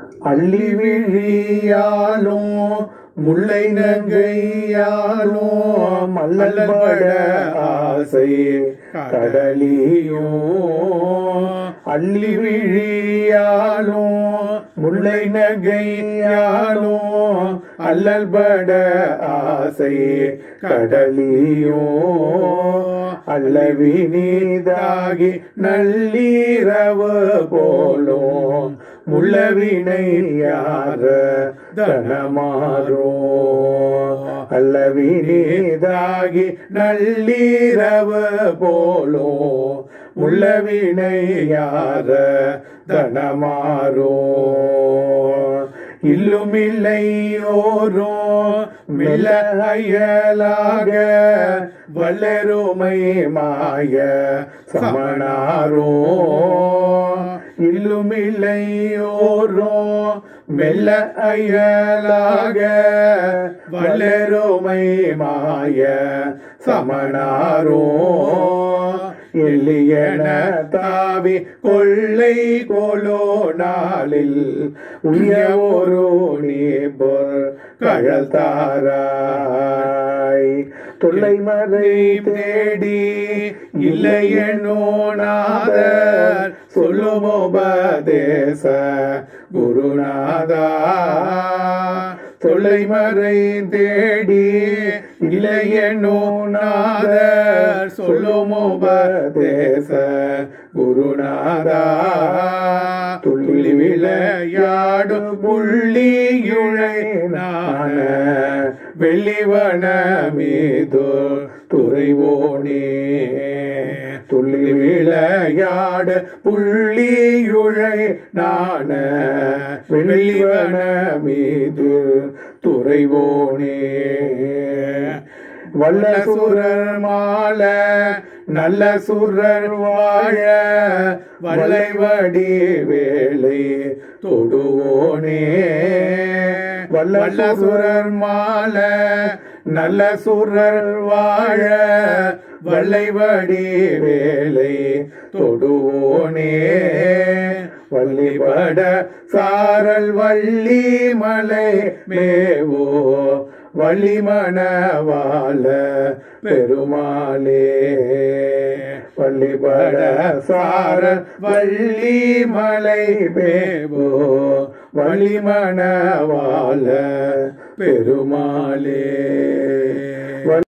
அள்ளி விழியாலும் முல்லை நங்கையாலும் மல்லல்பட ஆசை கடலியும் அள்ளி விழியாலும் முல்லை நகையாலும் அல்லல்பட ஆசை கடலியும் அல்லவி நீதாகி நள்ளீரவு போலும் முள்ளவினை யார தனமாறோ அல்லவி நீதாகி நள்ளீரவு போலோ முள்ளவினை யார தனமாறோ இல்லுமில்லையோரோ மெல்ல அயலாக வளருமை மாய சமணாரோ இல்லுமில்லையோரோ மெல்ல அயலாக வளருமை மாய சமணாரோ எல்லியன தாவி கொள்ளை கோலோ நாளில் உய ஒரு நீபொர் கழல் தாராய் தொல்லை மறை தேடி இல்லையனோ நாதர் சொல்லுமோபதேச குருநாதா தொல்லை மறை தேடி இளையனோ நாதர் சொல்லுமோபதேச குருநாதா துள்ளி விளையாடும் புள்ளியுழை நான வெள்ளிவன மீது துறைவோனே துள்ளி விளையாட புள்ளியுழை நான வெள்ளிவன மீது துறைவோனே வல்ல சுரர் மால நல்ல சுரர் வாழ வளைவடி வேலை தொடுவோனே வல்ல சுரர் மால நல்ல சுரர் வாழ வளைவடி வேலை தொடுவோனே வள்ளிபட சாரல் வள்ளி மலை மேவோ வள்ளிமணவாள பெருமாளே வள்ளிபட சார வள்ளி மலை மேவோ வள்ளிமணவாள பெருமாளே